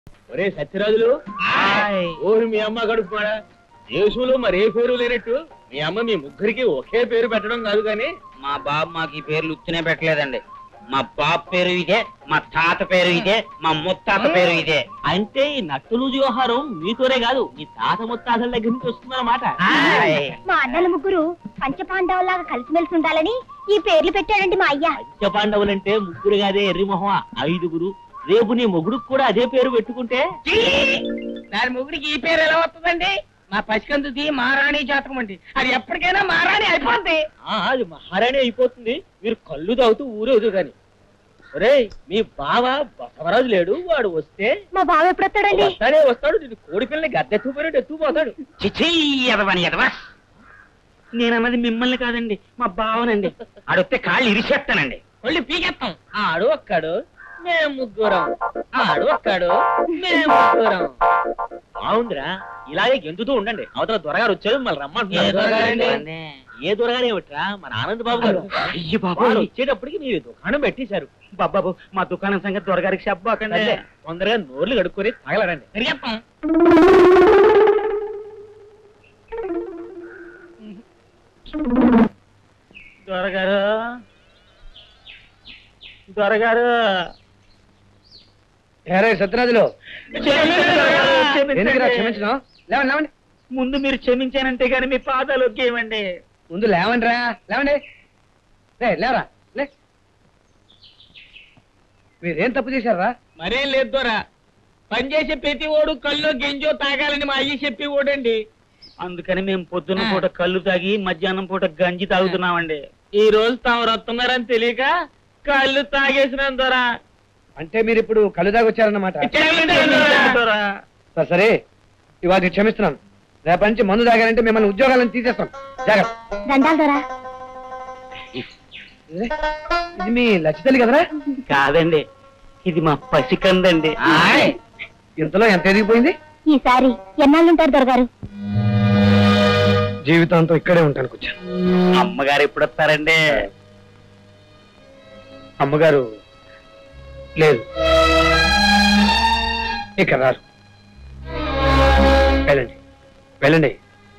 ఒరే సత్యరాజులు ఓరు మీ అమ్మ గడుపుమాడా దేశంలో మరే పేరు లేనట్టు మీ అమ్మ మీ ముగ్గురికి ఒకే పేరు పెట్టడం కాదు కానీ మా బాబు మాకు ఈ పేర్లు ఉత్తినే పెట్టలేదండి మా బాబు పేరు ఇదే మా తాత పేరు ఇదే మా ముత్తాత పేరు ఇదే అంటే ఈ నట్టులు వ్యవహారం మీతోనే కాదు మీ తాత ముత్తాతల దగ్గర నుంచి వస్తుందన్నమాట మా అన్నల ముగ్గురు పంచపాండవులాగా కలిసిమెలిసి ఉండాలని ఈ పేర్లు పెట్టాడండి మా అయ్య పంచపాండవులంటే ముగ్గురు కాదే ఎర్రి మొహం ఐదుగురు రేపు నీ మొగుడుకు కూడా అదే పేరు పెట్టుకుంటే దాని మొగుడికి ఈ పేరు ఎలా వస్తుందండి మా పసికందుది మహారాణి జాతకం అండి అది ఎప్పటికైనా మహారాణి అయిపోద్ది ఆ, అది మహారాణి అయిపోతుంది మీరు కళ్ళు తాగుతూ ఊరేదు గాని ఒరేయ్ మీ బావ బసవరాజు లేడు వాడు వస్తే మా బావ ఎప్పుడొస్తాడండి వస్తానే వస్తాడు నేను కోడి పిల్లని గద్దెత్తుకుపోయినట్టు ఎత్తుకుపోతాడు చిచి ఎదవని ఎదవా నేనన్నది మిమ్మల్ని కాదండి మా బావనండి అడిగితే కాళ్ళు ఇరిచేస్తానండి ఒళ్ళు పీకెత్తాం ఆడు ఒక్కడు మేము ముగ్గురం ఆడు ఒక్కడు మేము ముగ్గురం బాగుందిరా ఇలాగే గెంతుతూ ఉండండి అవతల దొరగారు వచ్చారు మళ్ళీ ఏ దొరగారండి? రమ్మంటున్నారు ఏ దొరగారే వచ్చా మన ఆనంద్ బాబు గారు అయ్యి బాబు వాళ్ళు వచ్చేటప్పటికి మీ దుకాణం పెట్టేశారు బాబాబు మా దుకాణం సంగతి త్వరగారికి చెప్పబాకండి అదే, తొందరగా నోర్లు కడుక్కొని తగలరండి తిరిగేస్తాం దొరగారు దొరగారు ఏరే సత్యరాజులు క్షమించండి. ఎందుకురా క్షమించడం లేవండి లేవండి ముందు మీరు క్షమించానంటే గాని మీ పాదాలు ఒకేమండి ముందు లేవండి రా లేవండి లే లేవరా లే మీరేం తప్పు చేశారా మరేం లేదు దొరా పనిచేసే ప్రతి ఓడు కళ్ళు గింజో తాగాలని మా అయ్యి చెప్పి ఓడండి అందుకని మేము పొద్దున్న పూట కళ్ళు తాగి మధ్యాహ్నం పూట గంజి తాగుతున్నామండి ఈ రోజు తాము వస్తున్నారని తెలియక కళ్ళు తాగేసినాం దొరా అంటే మీరు ఇప్పుడు కళ్ళు దాకా వచ్చారన్నమాట దొరా. సరే, సరే ఇవాళ క్షమిస్తున్నాను రేపటి నుంచి మందు తాగారంటే మిమ్మల్ని ఉద్యోగాలను తీసేస్తాం జాగ్రత్త దండాలు దొరా ఏ? ఇది మీ లచ్చితల్లి కదరా కాదండి ఇది మా పసికందండి ఇంతలో ఎంత ఎదిగిపోయింది ఈసారి ఎన్నాళ్ళుంటారు దొరగారు జీవితాంతం ఇక్కడే ఉంటాను కూర్చొని అమ్మగారు ఎప్పుడు వస్తారండి అమ్మగారు లేదు ఇక రారు వెళ్ళండి వెళ్ళండి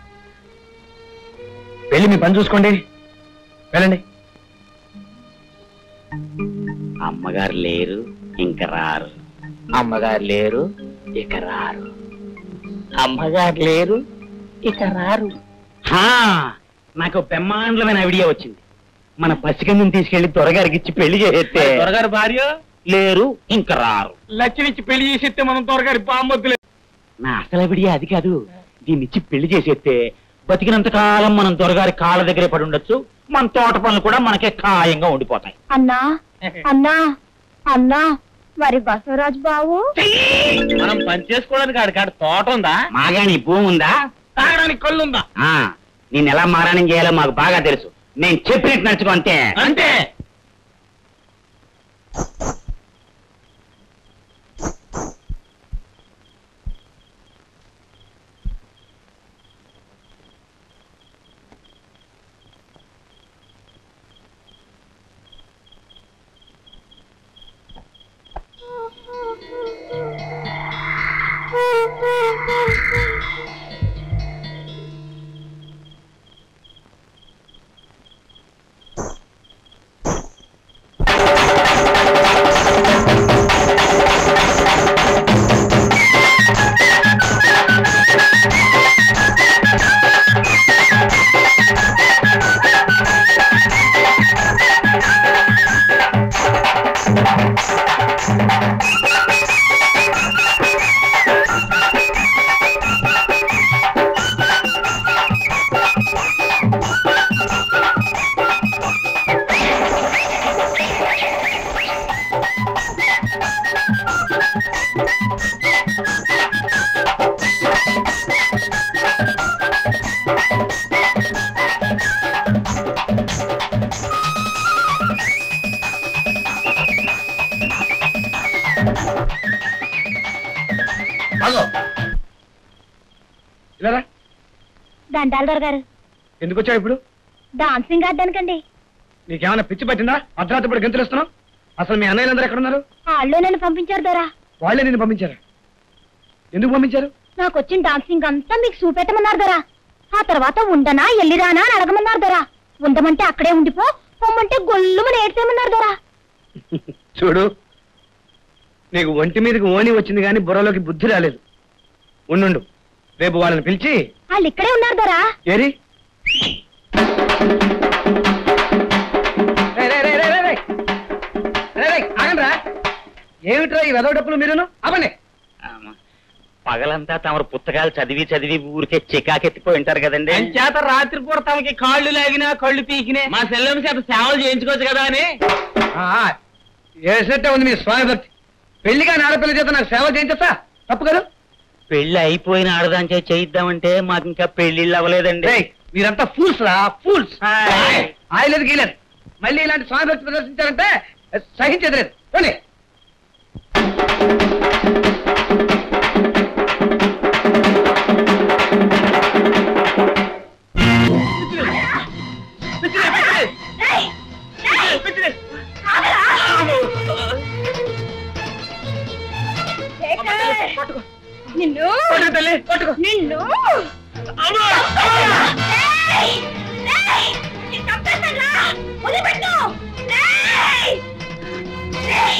వెళ్ళి మీ పని చూసుకోండి వెళ్ళండి అమ్మగారు లేరు ఇంక రారు అమ్మగారు లేరు ఇక రారు అమ్మగారు లేరు ఇక రారు నాకు బ్రహ్మాండమైన ఐడియా వచ్చింది మన పసికందుని తీసుకెళ్లి త్వరగారికి ఇచ్చి పెళ్లి చేస్తే దొరగారి భార్య లేరు ఇంక రారు లక్ష్మిచ్చి పెళ్లి చేసేస్తే మనం దొరగారి బామ్మొద్దులే నా అసలు ఐడియా అది కాదు దీన్ని ఇచ్చి పెళ్లి చేసేస్తే బతికినంత కాలం మనం త్వరగారి కాళ్ళ దగ్గరే పడి ఉండొచ్చు మన తోట పనులు కూడా మనకే ఖాయంగా ఉండిపోతాయి అన్నా అన్నా అన్నా మరి బసవరాజు బావు మనం పని చేసుకోవడానికి ఆడికాడ తోట ఉందా మాగాని భూమి ఉందా తాగడానికి కళ్ళు ఉందా ఆ నేను ఎలా మారాణం చేయాలో మాకు బాగా తెలుసు నేను చెప్పినట్టు నడుచుకో అంతే అంతే ఇలా రా. దండాలు దొరగారు ఎందుకు వచ్చావు ఇప్పుడు డాన్సింగ్ ఆడడానికండి నీకేమైనా పిచ్చి పట్టిందా అర్ధరాత్రి ఇప్పుడు గంతులు ఇస్తున్నావు అసలు మీ అన్నయ్యలందరూ ఎక్కడ ఉన్నారు వాళ్ళు నన్ను పంపించారు దొరా వాళ్ళే నిన్ను పంపించారు ఎందుకు పంపించారు నాకు వచ్చిన డాన్సింగ్ అంతా మీకు చూపెట్టమన్నారు దొరా ఆ తర్వాత ఉండనా ఎల్లిరానా అని అడగమన్నారు దొరా ఉండమంటే అక్కడే ఉండిపో పొమ్మంటే గొల్లుమని ఏడ్చేయమన్నారు దొరా చూడు నీకు ఒంటి మీదకి ఓణి వచ్చింది కానీ బుర్రలోకి బుద్ధి రాలేదు ఉండు రేపు వాళ్ళని పిలిచి వాళ్ళు ఇక్కడే ఉన్నారు దొరా ఏరి రేయ్, రేయ్, రేయ్, రేయ్, రేయ్, రేయ్. రేయ్, రేయ్, ఆగండ్రా ఏమిట్రా ఈ వెదవ డప్పులు మీరును అవ్వండి ఆమా. పగలంతా తమరు పుస్తకాలు చదివి చదివి ఊరికే చికాకెత్తిపోయి ఉంటారు కదండి చేత రాత్రి పూట తమకి కాళ్ళు లాగినా కళ్ళు పీకినా మా సెల్లం చేత సేవలు చేయించుకోవచ్చు కదా అని ఆ, ఆ, వేసినట్టే ఉంది మీ స్వామి భక్తి పెళ్లిగా ఆడపిల్ల చేత నాకు సేవ చేయించా తప్పు కదా పెళ్లి అయిపోయిన ఆడదాని చేయి చేయిద్దామంటే మాకు ఇంకా పెళ్లిళ్ళు అవ్వలేదండి రేయ్, మీరంతా ఫూల్స్ రా ఫూల్స్ హాయ్. ఆయలేదు గీలేదు మళ్ళీ ఇలాంటి స్వామి భక్తి ప్రదర్శించారంటే సహించేది లేదు పోనీ నిన్ను నిన్ను ఏయ్! ఏయ్! నిన్ను చంపేస్తానురా! వదిలిపెట్టు! ఏయ్! ఏయ్!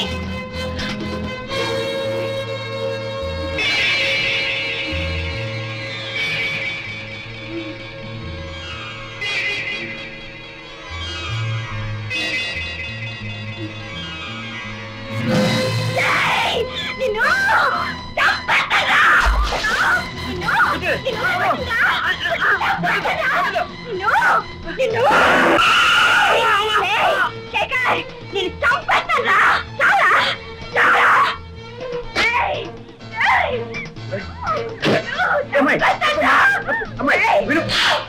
ఏయ్! నిన్ను చంపేస్తానురా! నిన్ను! నిన్ను వదిలిపెట్టురా! నిన్ను! నిన్ను! ఏయ్! శేఖర్! నిన్ను చంపేస్తానురా! చాలా! చాలా! ఏయ్! ఏయ్! నిన్ను అమ్మాయి, చంపేస్తానురా! అమ్మాయి, ఏయ్! విను.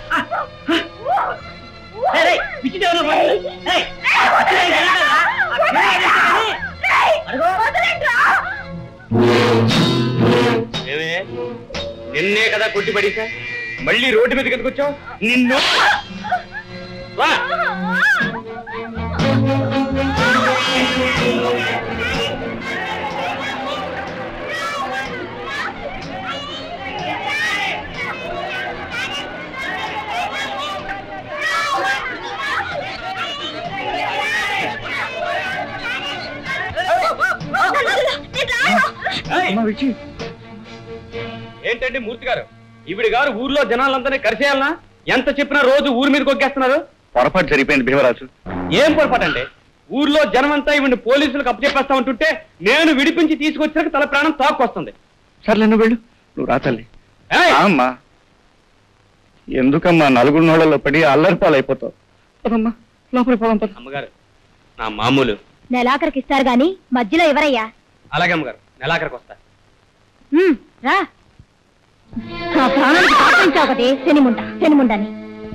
ఏయ్, రేయ్, పిచ్చి దేవుడు, ఏయ్! ఏయ్, ఏయ్, వదిలేయండిరా! వదిలేయండిరా! ఏయ్! వదిలేయండిరా! ఏమే? నిన్నే కదా కొట్టి పడేసా మళ్ళీ రోడ్డు మీదకి ఎందుకు వచ్చావు నిన్ను వా అమ్మ విచ్చి ఏంటండి మూర్తి గారు ఈవిడి గారు ఊర్లో జనాలందరినీ కరిసేయాలనా ఎంత చెప్పినా రోజు ఊరి మీద కొగ్గేస్తున్నారు పొరపాటు జరిగిపోయింది భీమరాజు ఏం పొరపాటండి ఊర్లో జనమంతా ఈవిని పోలీసులకు అప్పచెప్పేస్తా ఉంటుంటే నేను విడిపించి తీసుకొచ్చాక తల ప్రాణం తాక్కొస్తుంది సర్లే నువ్వు వెళ్ళు నువ్వు రా తల్లి ఏయ్! అమ్మా ఎందుకమ్మా నలుగురు నోళ్ళలో పడి అల్లరి పాలైపోతావు పదమ్మా లోపలి పోదాం పద అమ్మగారు నా మామూలు నెలాఖరికి ఇస్తారు గాని మధ్యలో ఎవరయ్యా అలాగే అమ్మగారు నెలాఖరికి వస్తా ఉమ్, రా నా ప్రాణానికి పాటించావు కదే శనిముండ శనిముండని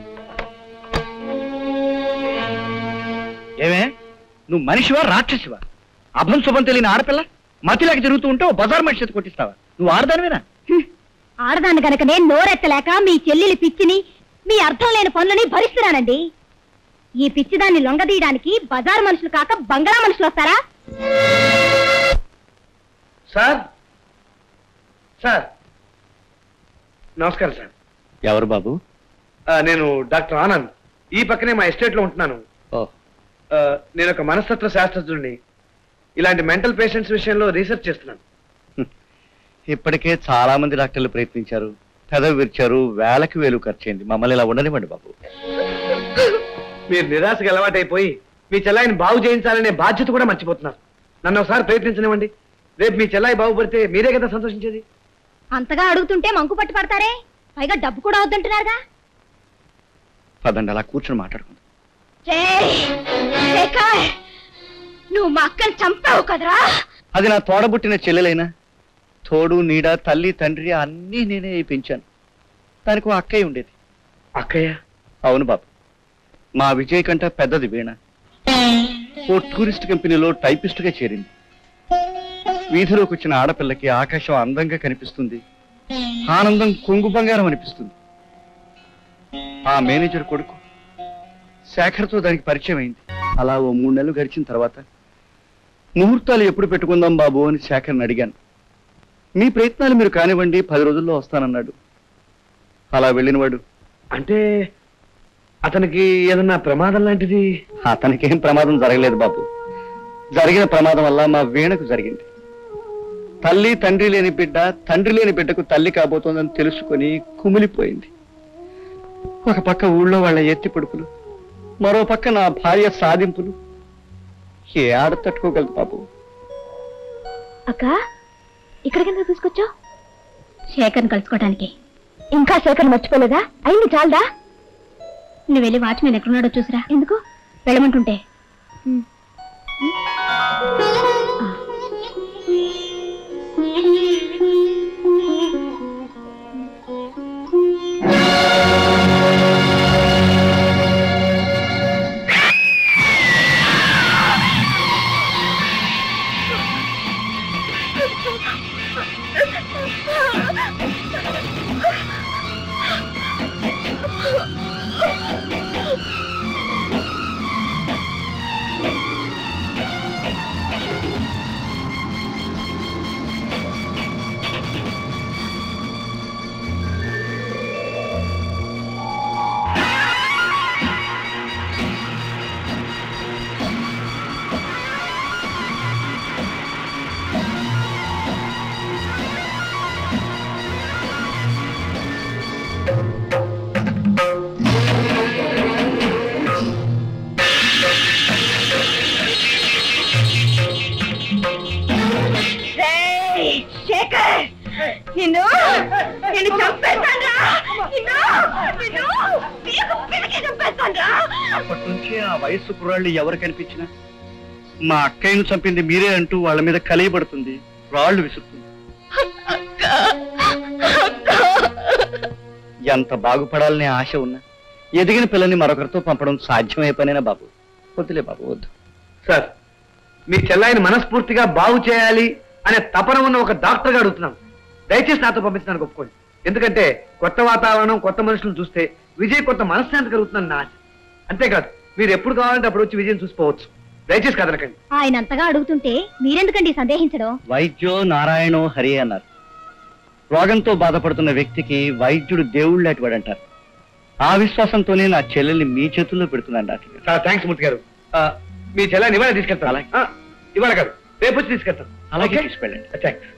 ఏమే నువ్వు మనిషివా రాక్షసివా అభం శుభం తెలియని ఆడపిల్ల మతిలాకి తిరుగుతూ ఉంటే ఓ బజార్ మనిషి చేత కొట్టిస్తావా నువ్వు ఆడదానివేనా హ్మ్. ఆడదాన్ని గనకనే నోరెత్తలేక మీ చెల్లెలి పిచ్చిని మీ అర్థం లేని పనులని భరిస్తున్నానండి ఈ పిచ్చిదాన్ని లొంగదీయడానికి బజార్ మనుషులు కాక బంగాళా మనుషులు వస్తారా సార్ సార్ నమస్కారం సార్ ఎవరు బాబు ఆ, నేను డాక్టర్ ఆనంద్ ఈ పక్కనే మా ఎస్టేట్ లో ఉంటున్నాను ఓ ఆ, నేను ఒక మనస్తత్వ శాస్త్రజ్ఞుడిని ఇలాంటి మెంటల్ పేషెంట్స్ విషయంలో రీసెర్చ్ చేస్తున్నాను ఇప్పటికే చాలా మంది డాక్టర్లు ప్రయత్నించారు పెదవి విరిచారు వేలకు వేలు ఖర్చయింది మమ్మల్ని ఇలా ఉండనివ్వండి బాబు మీరు నిరాశకు అలవాటైపోయి మీ చెల్లాయిని బాగు చేయించాలనే బాధ్యత కూడా మర్చిపోతున్నారు నన్ను ఒకసారి ప్రయత్నించనివ్వండి రేపు మీ చెల్లాయి బాగుపడితే మీరే కదా సంతోషించేది అంతగా అడుగుతుంటే మంకు పట్టి పడతారే పైగా డబ్బు కూడా వద్దంటున్నారుగా పదండి అలా కూర్చొని మాట్లాడుకుందాం రేయ్, శేఖర్, నువ్వు మా అక్కని చంపావు కదరా అది నా తోడబుట్టిన చెల్లెలైనా తోడు నీడ తల్లి తండ్రి అన్నీ నేనే పెంచాను దానికి ఓ అక్కయ్య ఉండేది అక్కయ్య అవును బాబు మా విజయ్ కంటే పెద్దది వీణ ఓ టూరిస్ట్ కంపెనీలో టైపిస్ట్గా చేరింది వీధిలోకి వచ్చిన ఆడపిల్లకి ఆకాశం అందంగా కనిపిస్తుంది ఆనందం కొంగు బంగారం అనిపిస్తుంది ఆ మేనేజర్ కొడుకు శేఖర్తో దానికి పరిచయం అయింది అలా ఓ మూడు నెలలు గడిచిన తర్వాత ముహూర్తాలు ఎప్పుడు పెట్టుకుందాం బాబు అని శేఖర్ని అడిగాను మీ ప్రయత్నాలు మీరు కానివ్వండి పది రోజుల్లో వస్తానన్నాడు అలా వెళ్ళినవాడు అంటే అతనికి ఏదన్నా ప్రమాదం లాంటిది అతనికేం ప్రమాదం జరగలేదు బాబు జరిగిన ప్రమాదం వల్ల మా వీణకు జరిగింది తల్లి తండ్రి లేని బిడ్డ తండ్రి లేని బిడ్డకు తల్లి కాబోతోందని తెలుసుకొని కుమిలిపోయింది ఒక పక్క ఊళ్ళో వాళ్ళ ఎత్తి పొడుపులు మరో పక్క నా భార్య సాధింపులు ఏ ఆడ తట్టుకోగలదు బాబు అక్క ఇక్కడికి తీసుకొచ్చావు శేఖర్ని కలుసుకోవడానికి ఇంకా శేఖర్ మర్చిపోలేదా అయింది చాలదా నువ్వు వెళ్ళి వాచ్మెన్ ఎక్కడున్నాడో చూసిరా ఎందుకు వెళ్ళమంటుంటే ఆ. శేఖర్ నిన్ను నిన్ను చంపేస్తాన్రా నిన్ను నిన్ను పీకు పిరికి చంపేస్తాన్రా అప్పటి నుంచి ఆ వయస్సు కుర్రాళ్ళు ఎవరు కనిపించినా మా అక్కయ్యను చంపింది మీరే అంటూ వాళ్ళ మీద కలియబడుతుంది రాళ్ళు విసురుతుంది ఎంత బాగుపడాలనే ఆశ ఉన్నా ఎదిగిన పిల్లని మరొకరితో పంపడం సాధ్యమే పనేనా బాబు వద్దులే బాబు వద్దు సార్ మీ చెల్లాయిని మనస్ఫూర్తిగా బాగు చేయాలి అనే తపన ఉన్న ఒక డాక్టర్గా అడుగుతున్నాను దయచేసి నాతో పంపించడానికి ఒప్పుకోండి ఎందుకంటే కొత్త వాతావరణం కొత్త మనుషులను చూస్తే విజయ్ కొత్త మనశ్శాంతి కలుగుతుందని నా ఆశ అంతేకాదు మీరు ఎప్పుడు కావాలంటే అప్పుడు వచ్చి విజయం చూసుకోవచ్చు దయచేసి కదనకండి ఆయన అంతగా అడుగుతుంటే మీరెందుకండి సందేహించడం వైద్యో నారాయణో హరి అన్నారు రోగంతో బాధపడుతున్న వ్యక్తికి వైద్యుడు దేవుళ్ళు అటువాడు అంటారు ఆ విశ్వాసంతోనే నా చెల్లెల్ని మీ చేతుల్లో పెడుతున్నాను డాక్టర్ గారు చాలా థ్యాంక్స్ మూర్తి గారు ఆ, మీ చెల్లాయిని ఇవాళ తీసుకెళ్తాను అలాగే. ఆ, ఇవాళ కాదు రేపు వచ్చి తీసుకెళ్తాను అలాగే ఓకే? తీసుకెళ్ళండి థ్యాంక్స్